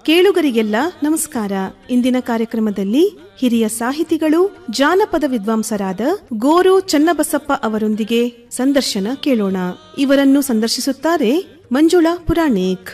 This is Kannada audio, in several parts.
ಕೇಳುಗರಿಗೆಲ್ಲ ನಮಸ್ಕಾರ ಇಂದಿನ ಕಾರ್ಯಕ್ರಮದಲ್ಲಿ ಹಿರಿಯ ಸಾಹಿತಿಗಳು ಜಾನಪದ ವಿದ್ವಾಂಸರಾದ ಗೋರು ಚನ್ನಬಸಪ್ಪ ಅವರೊಂದಿಗೆ ಸಂದರ್ಶನ ಕೇಳೋಣ ಇವರನ್ನು ಸಂದರ್ಶಿಸುತ್ತಾರೆ ಮಂಜುಳಾ ಪುರಾಣಿಕ್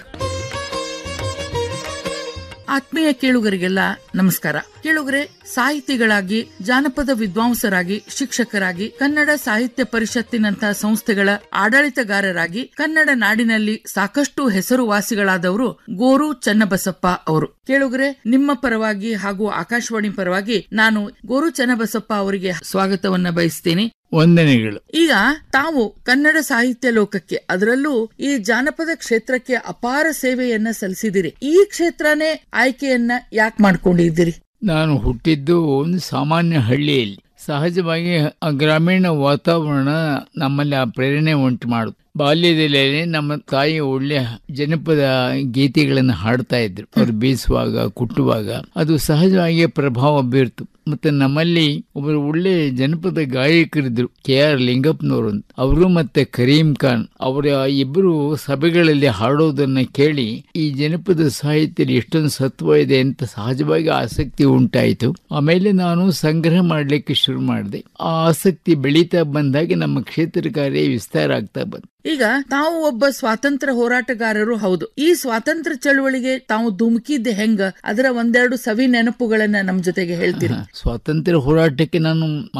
ಆತ್ಮೀಯ ಕೇಳುಗರಿಗೆಲ್ಲ ನಮಸ್ಕಾರ ಕೇಳುಗರೆ ಸಾಹಿತಿಗಳಾಗಿ ಜಾನಪದ ವಿದ್ವಾಂಸರಾಗಿ ಶಿಕ್ಷಕರಾಗಿ ಕನ್ನಡ ಸಾಹಿತ್ಯ ಪರಿಷತ್ತಿನಂತಹ ಸಂಸ್ಥೆಗಳ ಆಡಳಿತಗಾರರಾಗಿ ಕನ್ನಡ ನಾಡಿನಲ್ಲಿ ಸಾಕಷ್ಟು ಹೆಸರುವಾಸಿಗಳಾದವರು ಗೋರು ಚನ್ನಬಸಪ್ಪ ಅವರು ಕೇಳುಗರೆ ನಿಮ್ಮ ಪರವಾಗಿ ಹಾಗೂ ಆಕಾಶವಾಣಿ ಪರವಾಗಿ ನಾನು ಗೋರು ಚನ್ನಬಸಪ್ಪ ಅವರಿಗೆ ಸ್ವಾಗತವನ್ನ ಬಯಸ್ತೇನೆ ವಂದನೆಗಳು ಈಗ ತಾವು ಕನ್ನಡ ಸಾಹಿತ್ಯ ಲೋಕಕ್ಕೆ ಅದರಲ್ಲೂ ಈ ಜಾನಪದ ಕ್ಷೇತ್ರಕ್ಕೆ ಅಪಾರ ಸೇವೆಯನ್ನ ಸಲ್ಲಿಸಿದಿರಿ ಈ ಕ್ಷೇತ್ರನೇ ಆಯ್ಕೆಯನ್ನ ಯಾಕೆ ಮಾಡ್ಕೊಂಡಿದ್ದೀರಿ ನಾನು ಹುಟ್ಟಿದ್ದು ಒಂದು ಸಾಮಾನ್ಯ ಹಳ್ಳಿಯಲ್ಲಿ ಸಹಜವಾಗಿ ಆ ಗ್ರಾಮೀಣ ವಾತಾವರಣ ನಮ್ಮಲ್ಲಿ ಆ ಪ್ರೇರಣೆ ಉಂಟು ಮಾಡುತ್ತೆ ಬಾಲ್ಯದಲ್ಲಿ ನಮ್ಮ ತಾಯಿ ಒಳ್ಳೆ ಜನಪದ ಗೀತೆಗಳನ್ನು ಹಾಡ್ತಾ ಇದ್ರು ಅವ್ರು ಬೀಸುವಾಗ ಕುಟ್ಟುವಾಗ ಅದು ಸಹಜವಾಗಿ ಪ್ರಭಾವ ಬೀರ್ತು ಮತ್ತೆ ನಮ್ಮಲ್ಲಿ ಒಬ್ಬರು ಒಳ್ಳೆ ಜನಪದ ಗಾಯಕರಿದ್ರು ಕೆ ಆರ್ ಲಿಂಗಪ್ಪನವರು ಅಂತ ಅವರು ಮತ್ತೆ ಕರೀಂ ಖಾನ್ ಅವರ ಇಬ್ಬರು ಸಭೆಗಳಲ್ಲಿ ಹಾಡೋದನ್ನ ಕೇಳಿ ಈ ಜನಪದ ಸಾಹಿತ್ಯದಲ್ಲಿ ಎಷ್ಟೊಂದು ಸತ್ವ ಇದೆ ಅಂತ ಸಹಜವಾಗಿ ಆಸಕ್ತಿ ಉಂಟಾಯಿತು ಆಮೇಲೆ ನಾನು ಸಂಗ್ರಹ ಮಾಡಲಿಕ್ಕೆ ಶುರು ಮಾಡಿದೆ ಆ ಆಸಕ್ತಿ ಬೆಳೀತಾ ಬಂದಾಗೆ ನಮ್ಮ ಕ್ಷೇತ್ರ ಕಾರ್ಯ ವಿಸ್ತಾರ ಆಗ್ತಾ ಬಂತು ಈಗ ತಾವು ಒಬ್ಬ ಸ್ವಾತಂತ್ರ್ಯ ಹೋರಾಟಗಾರರು ಹೌದು ಈ ಸ್ವಾತಂತ್ರ್ಯ ಚಳುವಳಿಗೆ ತಾವು ಧುಮುಕಿದ್ದೆ ಹೆಂಗ ಅದರ ಒಂದೆರಡು ಸವಿ ನೆನಪುಗಳನ್ನ ನಮ್ ಜೊತೆಗೆ ಹೇಳ್ತೀರಿ ಸ್ವಾತಂತ್ರ್ಯ ಹೋರಾಟಕ್ಕೆ ನಾನು